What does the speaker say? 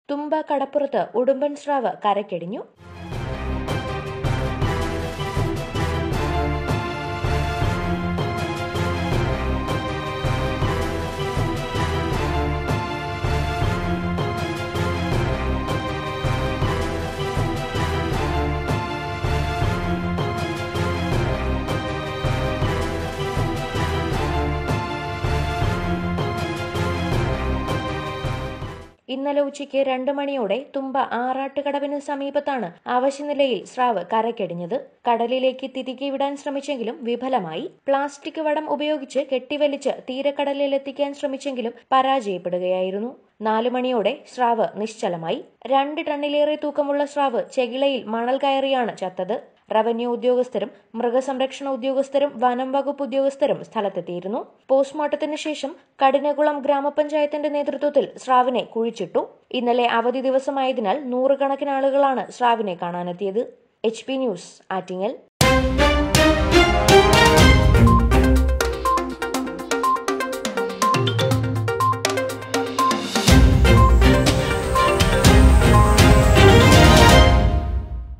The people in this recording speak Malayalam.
തുമ്പ കടപ്പുറത്ത് ഉടുമ്പൻ സ്രാവ് കരക്കടിഞ്ഞു ഇന്നലെ ഉച്ചയ്ക്ക് രണ്ട് മണിയോടെ തുമ്പ ആറാട്ടുകടവിന് സമീപത്താണ് അവശനിലയിൽ സ്രാവ് കരക്കടിഞ്ഞത് കടലിലേക്ക് തിരികെ വിടാൻ ശ്രമിച്ചെങ്കിലും വിഫലമായി പ്ലാസ്റ്റിക് വടം ഉപയോഗിച്ച് കെട്ടിവലിച്ച് തീരക്കടലിലെത്തിക്കാൻ ശ്രമിച്ചെങ്കിലും പരാജയപ്പെടുകയായിരുന്നു നാലു മണിയോടെ സ്രാവ് നിശ്ചലമായി രണ്ട് ടണ്ണിലേറെ തൂക്കമുള്ള സ്രാവ് ചെകിളയിൽ മണൽ കയറിയാണ് ചത്തത് റവന്യൂ ഉദ്യോഗസ്ഥരും മൃഗസംരക്ഷണ ഉദ്യോഗസ്ഥരും വനം വകുപ്പ് ഉദ്യോഗസ്ഥരും സ്ഥലത്തെത്തിയിരുന്നു പോസ്റ്റ്മോർട്ടത്തിന് ശേഷം കഠിനകുളം ഗ്രാമപഞ്ചായത്തിന്റെ നേതൃത്വത്തിൽ സ്രാവിനെ കുഴിച്ചിട്ടു ഇന്നലെ അവധി ദിവസമായതിനാൽ നൂറുകണക്കിന് ആളുകളാണ് സ്രാവിനെ കാണാനെത്തിയത് എച്ച് പി ന്യൂസ് ആറ്റിങ്ങൽ